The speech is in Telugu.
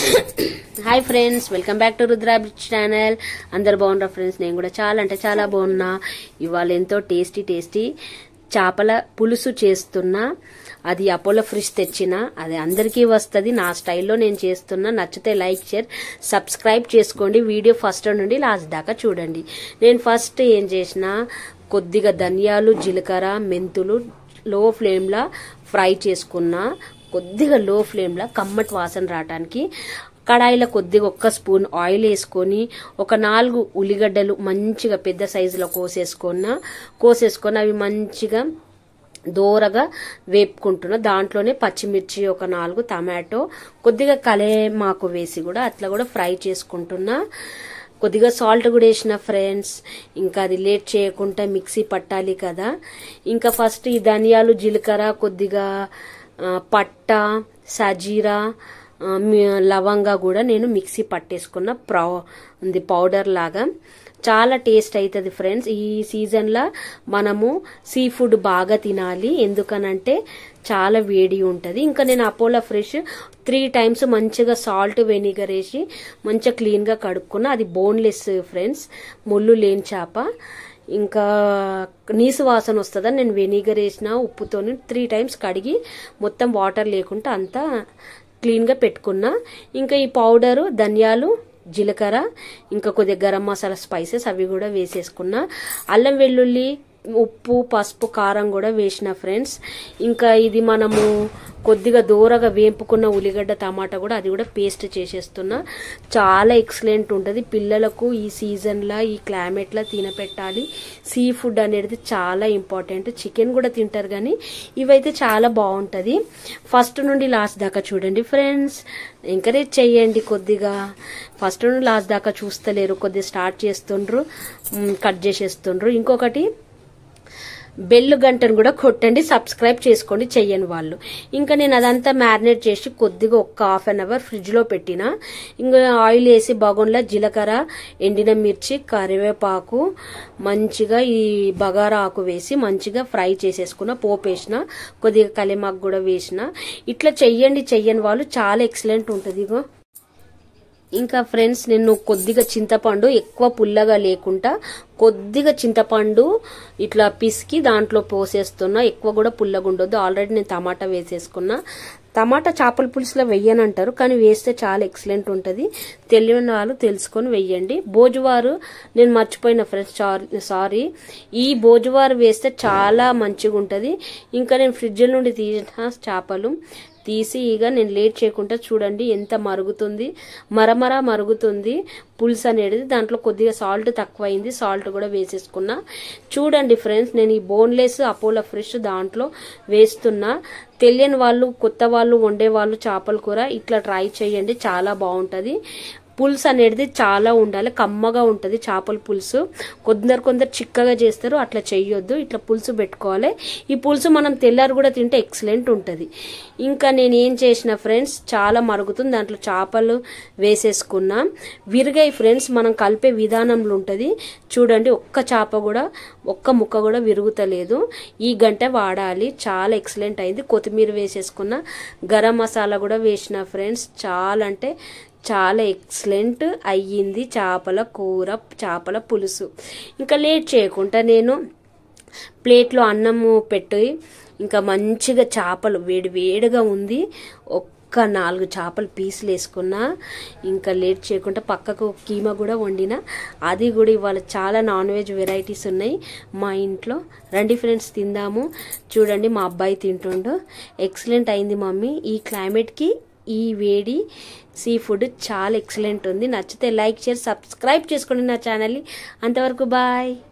hi friends welcome back to రుద్రాబ్రిడ్జ్ ఛానల్ అందరు బాగున్నారా ఫ్రెండ్స్ నేను కూడా చాలా అంటే చాలా బాగున్నా ఇవాళ ఎంతో టేస్టీ టేస్టీ చేపల పులుసు చేస్తున్నా అది అపోలో ఫ్రిష్ తెచ్చిన అది అందరికీ వస్తుంది నా స్టైల్లో నేను చేస్తున్నా నచ్చితే లైక్ షేర్ సబ్స్క్రైబ్ చేసుకోండి వీడియో ఫస్ట్ నుండి లాస్ట్ దాకా చూడండి నేను ఫస్ట్ ఏం చేసిన కొద్దిగా ధనియాలు జీలకర్ర మెంతులు లో ఫ్లేమ్లో ఫ్రై చేసుకున్నా కొద్దిగా లో ఫ్లేమ్లో కమ్మటి వాసన రావడానికి కడాయిలో కొద్దిగా ఒక్క స్పూన్ ఆయిల్ వేసుకొని ఒక నాలుగు ఉల్లిగడ్డలు మంచిగా పెద్ద సైజులో కోసేసుకున్న కోసేసుకొని అవి మంచిగా దోరగా వేపుకుంటున్నా దాంట్లోనే పచ్చిమిర్చి ఒక నాలుగు టమాటో కొద్దిగా కలేమాకు వేసి కూడా అట్లా కూడా ఫ్రై చేసుకుంటున్నా కొద్దిగా సాల్ట్ కూడా వేసిన ఫ్రెండ్స్ ఇంకా అది లేట్ చేయకుండా మిక్సీ పట్టాలి కదా ఇంకా ఫస్ట్ ఈ ధనియాలు జీలకర్ర కొద్దిగా ఆ, పట్ట సజీరా ఆ, మి- లవంగా కూడా నేను మిక్సీ పట్టేసుకున్న ప్రౌ ఉంది పౌడర్ లాగా చాలా టేస్ట్ అవుతుంది ఫ్రెండ్స్ ఈ సీజన్లో మనము సీ ఫుడ్ బాగా తినాలి ఎందుకనంటే చాలా వేడి ఉంటుంది ఇంకా నేను అపోలో ఫ్రెష్ త్రీ టైమ్స్ మంచిగా సాల్ట్ వెనిగర్ వేసి మంచిగా క్లీన్గా కడుక్కున్నా అది బోన్లెస్ ఫ్రెండ్స్ ముళ్ళు లేని చేప ఇంకా నీసు వాసన వస్తుందని నేను వెనిగర్ వేసిన ఉప్పుతోని త్రీ టైమ్స్ కడిగి మొత్తం వాటర్ లేకుండా అంతా క్లీన్గా పెట్టుకున్నా ఇంకా ఈ పౌడరు ధనియాలు జీలకర్ర ఇంకా కొద్దిగా గరం మసాలా స్పైసెస్ అవి కూడా వేసేసుకున్నా అల్లం వెల్లుల్లి ఉప్పు పసుపు కారం కూడా వేసిన ఫ్రెండ్స్ ఇంకా ఇది మనము కొద్దిగా దూరగా వేపుకున్న ఉల్లిగడ్డ టమాటా కూడా అది కూడా పేస్ట్ చేసేస్తున్నా చాలా ఎక్సలెంట్ ఉంటుంది పిల్లలకు ఈ సీజన్లో ఈ క్లైమేట్లో తినపెట్టాలి సీ ఫుడ్ అనేది చాలా ఇంపార్టెంట్ చికెన్ కూడా తింటారు కానీ ఇవైతే చాలా బాగుంటుంది ఫస్ట్ నుండి లాస్ట్ దాకా చూడండి ఫ్రెండ్స్ ఎంకరేజ్ చేయండి కొద్దిగా ఫస్ట్ నుండి లాస్ట్ దాకా చూస్తలేరు కొద్దిగా స్టార్ట్ చేస్తుండ్రు మ్, కట్ చేసేస్తుండ్రు ఇంకొకటి బెల్ గంటను కూడా కొట్టండి సబ్స్క్రైబ్ చేసుకోండి చెయ్యని వాళ్ళు ఇంకా నేను అదంతా మ్యారినేట్ చేసి కొద్దిగా ఒక్క హాఫ్ అన్ అవర్ ఫ్రిడ్జ్లో పెట్టిన ఇంకా ఆయిల్ వేసి బగోన్లో జీలకర్ర ఎండిన మిర్చి కరివేపాకు మంచిగా ఈ బగారా ఆకు వేసి మంచిగా ఫ్రై చేసేసుకున్న పోపు వేసిన కొద్దిగా కలిమాకు కూడా వేసిన ఇట్లా చెయ్యండి చెయ్యని వాళ్ళు చాలా ఎక్సలెంట్ ఉంటుంది ఇగో ఇంకా ఫ్రెండ్స్ నేను కొద్దిగా చింతపండు ఎక్కువ పుల్లగా లేకుండా కొద్దిగా చింతపండు ఇట్లా పిసికి దాంట్లో పోసేస్తున్నా ఎక్కువ కూడా పుల్లగా ఉండొద్దు ఆల్రెడీ నేను టమాటా వేసేసుకున్నా టమాటా చేపల పులుసులో వెయ్యనంటారు కానీ వేస్తే చాలా ఎక్సలెంట్ ఉంటుంది తెలియని వాళ్ళు తెలుసుకొని వెయ్యండి భోజువారు నేను మర్చిపోయిన ఫ్రెండ్స్ సారీ ఈ భోజువారు వేస్తే చాలా మంచిగా ఉంటుంది ఇంకా నేను ఫ్రిడ్జ్ నుండి తీసిన చేపలు తీసి ఇక నేను లేట్ చేయకుండా చూడండి ఎంత మరుగుతుంది మరమర మరుగుతుంది పులుసు అనేది దాంట్లో కొద్దిగా సాల్ట్ తక్కువైంది సాల్ట్ కూడా వేసేసుకున్నా చూడండి ఫ్రెండ్స్ నేను ఈ బోన్లెస్ అపోలో ఫ్రెష్ దాంట్లో వేస్తున్నా తెలియని వాళ్ళు కొత్త వాళ్ళు వండే వాళ్ళు చేపల కూర ఇట్లా ట్రై చేయండి చాలా బాగుంటుంది పులుసు అనేది చాలా ఉండాలి కమ్మగా ఉంటుంది చేపల పులుసు కొందరు కొందరు చిక్కగా చేస్తారు అట్లా చెయ్యొద్దు ఇట్లా పులుసు పెట్టుకోవాలి ఈ పులుసు మనం తెల్లారు కూడా తింటే ఎక్సలెంట్ ఉంటుంది ఇంకా నేను ఏం చేసిన ఫ్రెండ్స్ చాలా మరుగుతుంది దాంట్లో చేపలు వేసేసుకున్నా విరిగాయి ఫ్రెండ్స్ మనం కలిపే విధానంలో ఉంటుంది చూడండి ఒక్క చేప కూడా ఒక్క ముక్క కూడా విరుగుతలేదు ఈ గంట వాడాలి చాలా ఎక్సలెంట్ అయింది కొత్తిమీర వేసేసుకున్న గరం మసాలా కూడా వేసిన ఫ్రెండ్స్ చాలా అంటే చాలా ఎక్సలెంట్ అయ్యింది చేపల కూర చేపల పులుసు ఇంకా లేట్ చేయకుండా నేను ప్లేట్లో అన్నము పెట్టి ఇంకా మంచిగా చేపలు వేడి వేడిగా ఉంది ఒక్క నాలుగు చేపలు పీసులు వేసుకున్నా ఇంకా లేట్ చేయకుండా పక్కకు కీమా కూడా వండిన అది కూడా ఇవాళ చాలా నాన్ వెజ్ వెరైటీస్ ఉన్నాయి మా ఇంట్లో రండి ఫ్రెండ్స్ తిందాము చూడండి మా అబ్బాయి తింటుండు ఎక్సలెంట్ అయింది మమ్మీ ఈ క్లైమేట్కి ఈ వేడి సీ ఫుడ్ చాలా ఎక్సలెంట్ ఉంది నచ్చితే లైక్ షేర్ సబ్స్క్రైబ్ చేసుకోండి నా ఛానల్ని అంతవరకు బాయ్